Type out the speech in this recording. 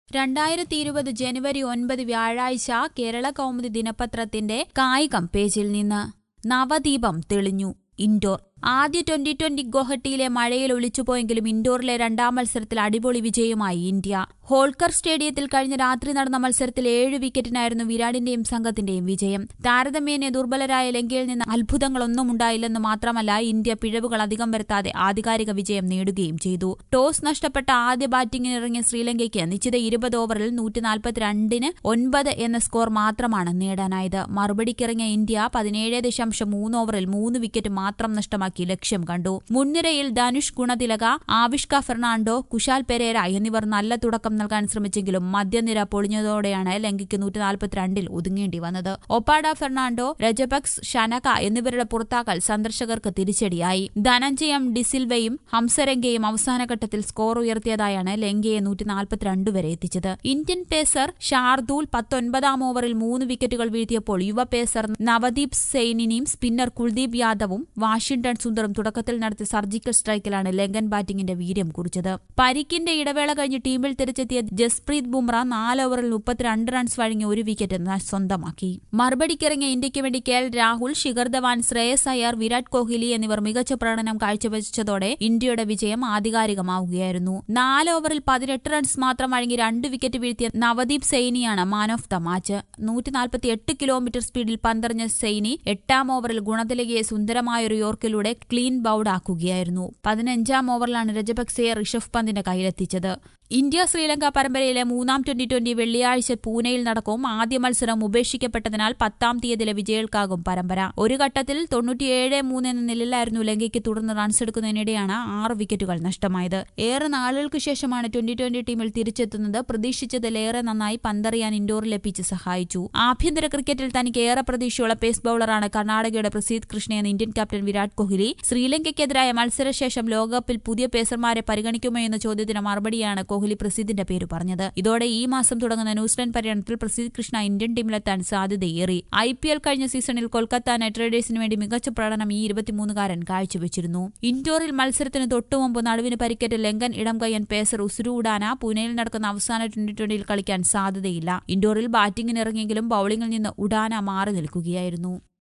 രണ്ടായിരത്തി ഇരുപത് ജനുവരി ഒൻപത് വ്യാഴാഴ്ച കേരള കൗമുദി ദിനപത്രത്തിന്റെ കായികം പേജിൽ നിന്ന് നവദീപം തെളിഞ്ഞു ഇൻഡോർ ആദ്യ ട്വന്റി ട്വന്റി ഗോഹട്ടിയിലെ മഴയിൽ ഒളിച്ചുപോയെങ്കിലും ഇൻഡോറിലെ രണ്ടാം മത്സരത്തിൽ അടിപൊളി വിജയമായി ഇന്ത്യ ഹോൾക്കർ സ്റ്റേഡിയത്തിൽ കഴിഞ്ഞ രാത്രി നടന്ന മത്സരത്തിൽ ഏഴ് വിക്കറ്റിനായിരുന്നു വിരാടിന്റെയും സംഘത്തിന്റെയും വിജയം താരതമ്യേന ദുർബലരായ ലങ്കയിൽ നിന്ന് അത്ഭുതങ്ങളൊന്നും ഉണ്ടായില്ലെന്ന് മാത്രമല്ല ഇന്ത്യ പിഴവുകൾ അധികം വരുത്താതെ ആധികാരിക വിജയം നേടുകയും ചെയ്തു ടോസ് നഷ്ടപ്പെട്ട ആദ്യ ബാറ്റിംഗിനിറങ്ങിയ ശ്രീലങ്കയ്ക്ക് നിശ്ചിത ഇരുപത് ഓവറിൽ നൂറ്റി നാൽപ്പത്തിരണ്ടിന് ഒൻപത് എന്ന സ്കോർ മാത്രമാണ് നേടാനായത് മറുപടിക്കിറങ്ങിയ ഇന്ത്യ പതിനേഴ് ദശാംശം മൂന്ന് ഓവറിൽ മൂന്ന് വിക്കറ്റ് മാത്രം നഷ്ടമാക്കി ലക്ഷ്യം കണ്ടു മുൻനിരയിൽ ധനുഷ് ഗുണതിലക ആവിഷ്ക ഫെർണാണ്ടോ കുശാൽ പെരേര എന്നിവർ നല്ല തുടക്കം നൽകാൻ ശ്രമിച്ചെങ്കിലും മധ്യനിര പൊളിഞ്ഞതോടെയാണ് ലങ്കയ്ക്ക് നൂറ്റി നാൽപ്പത്തിരണ്ടിൽ ഒതുങ്ങേണ്ടി വന്നത് ഒപ്പാഡ ഫെർണാണ്ടോ രജപക്സ് ഷനക എന്നിവരുടെ പുറത്താക്കൽ സന്ദർശകർക്ക് തിരിച്ചടിയായി ധനഞ്ജയം ഡിസിൽവയും ഹംസരംഗയും അവസാനഘട്ടത്തിൽ സ്കോർ ഉയർത്തിയതായാണ് ലങ്കയെ നൂറ്റി നാൽപ്പത്തിരണ്ട് വരെ എത്തിച്ചത് ഇന്ത്യൻ പേസർ ഷാർദൂൽ പത്തൊൻപതാം ഓവറിൽ മൂന്ന് വിക്കറ്റുകൾ വീഴ്ത്തിയപ്പോൾ യുവ പേസർ നവദീപ് സെയ്നിനെയും സ്പിന്നർ കുൽദീപ് യാദവും വാഷിംഗ്ടൺ സുന്ദറും തുടക്കത്തിൽ നടത്തിയ സർജിക്കൽ സ്ട്രൈക്കിലാണ് ലങ്കൻ ബാറ്റിംഗിന്റെ വീര്യം കുറിച്ചത് പരിക്കിന്റെ ഇടവേള കഴിഞ്ഞ് ടീമിൽ തിരിച്ചെത്തിയ ജസ്പ്രീത് ബുംറ നാല് ഓവറിൽ മുപ്പത്തിരണ്ട് റൺസ് വഴങ്ങി ഒരു വിക്കറ്റ് സ്വന്തമാക്കി മറുപടിക്കിറങ്ങിയ ഇന്ത്യയ്ക്ക് വേണ്ടി കെ എൽ രാഹുൽ ശിഖർ ധവാൻ ശ്രേയസ് അയ്യർ വിരാട് കോഹ്ലി എന്നിവർ മികച്ച പ്രകടനം കാഴ്ചവെച്ചതോടെ ഇന്ത്യയുടെ വിജയം ആധികാരികമാവുകയായിരുന്നു നാല് ഓവറിൽ പതിനെട്ട് റൺസ് മാത്രം വഴങ്ങി രണ്ട് വിക്കറ്റ് വീഴ്ത്തിയ നവദീപ് സെയ്നിയാണ് മാൻ ഓഫ് ദ മാച്ച് നൂറ്റി നാൽപ്പത്തി എട്ട് കിലോമീറ്റർ സ്പീഡിൽ പന്തെറിഞ്ഞ സെയ്നി എട്ടാം ഓവറിൽ ഗുണതിലകയെ സുന്ദരമായൊരു യോർക്കിലൂടെ ക്ലീൻ ബൌഡ് ആക്കുകയായിരുന്നു പതിനഞ്ചാം ഓവറിലാണ് രജപക്സെയെ ഋഷഭ് പന്തിന്റെ കയ്യിലെത്തിച്ചത് ഇന്ത്യ ശ്രീലങ്ക പരമ്പരയിലെ മൂന്നാം ട്വന്റി ട്വന്റി വെള്ളിയാഴ്ച പൂനെയിൽ നടക്കും ആദ്യ മത്സരം ഉപേക്ഷിക്കപ്പെട്ടതിനാൽ പത്താം തീയതിയിലെ വിജയികൾക്കാകും പരമ്പര ഒരു ഘട്ടത്തിൽ തൊണ്ണൂറ്റിയേഴ് മൂന്ന് എന്ന നിലയിലായിരുന്നു ലങ്കയ്ക്ക് തുടർന്ന് റൺസ് എടുക്കുന്നതിനിടെയാണ് ആറ് വിക്കറ്റുകൾ നഷ്ടമായത് ഏറെ നാളുകൾക്ക് ശേഷമാണ് ട്വന്റി ട്വന്റി ടീമിൽ തിരിച്ചെത്തുന്നത് പ്രതീക്ഷിച്ചതിലേറെ നന്നായി പന്തെറിയാൻ ഇൻഡോറിൽ എത്തിച്ച് സഹായിച്ചു ആഭ്യന്തര ക്രിക്കറ്റിൽ തനിക്ക് ഏറെ പ്രതീക്ഷയുള്ള പേസ് ബൌളറാണ് കർണാടകയുടെ പ്രസീദ് കൃഷ്ണയെന്ന് ഇന്ത്യൻ ക്യാപ്റ്റൻ വിരാട് കോഹ്ലി ശ്രീലങ്കയ്ക്കെതിരായ മത്സരശേഷം ലോകകപ്പിൽ പുതിയ പേസർമാരെ പരിഗണിക്കുമോ എന്ന ചോദ്യത്തിന് മറുപടിയാണ് കോഹ്ലി പ്രസിദ്ധിന്റെ പേര് പറഞ്ഞത് ഇതോടെ ഈ മാസം തുടങ്ങുന്ന ന്യൂസിലൻഡ് പര്യടനത്തിൽ പ്രസിദ്ധ് കൃഷ്ണ ഇന്ത്യൻ ടീമിലെത്താൻ സാധ്യതയേറി ഐ പി എൽ കഴിഞ്ഞ സീസണിൽ കൊൽക്കത്ത നൈറ്റ് റൈഡേഴ്സിന് വേണ്ടി മികച്ച പ്രകടനം ഈ ഇരുപത്തിമൂന്നുകാരൻ കാഴ്ചവെച്ചിരുന്നു ഇൻഡോറിൽ മത്സരത്തിന് തൊട്ടുമുമ്പ് നടുവിന് പരിക്കേറ്റ ലങ്കൻ ഇടം കയ്യൻ പേസർ ഉസുരു ഉഡാന പൂനെയിൽ നടക്കുന്ന അവസാന ട്വന്റി ട്വന്റിയിൽ കളിക്കാൻ സാധ്യതയില്ല ഇൻഡോറിൽ ബാറ്റിംഗിനിറങ്ങിയെങ്കിലും ബൌളിംഗിൽ നിന്ന് ഉഡാന മാറി നിൽക്കുകയായിരുന്നു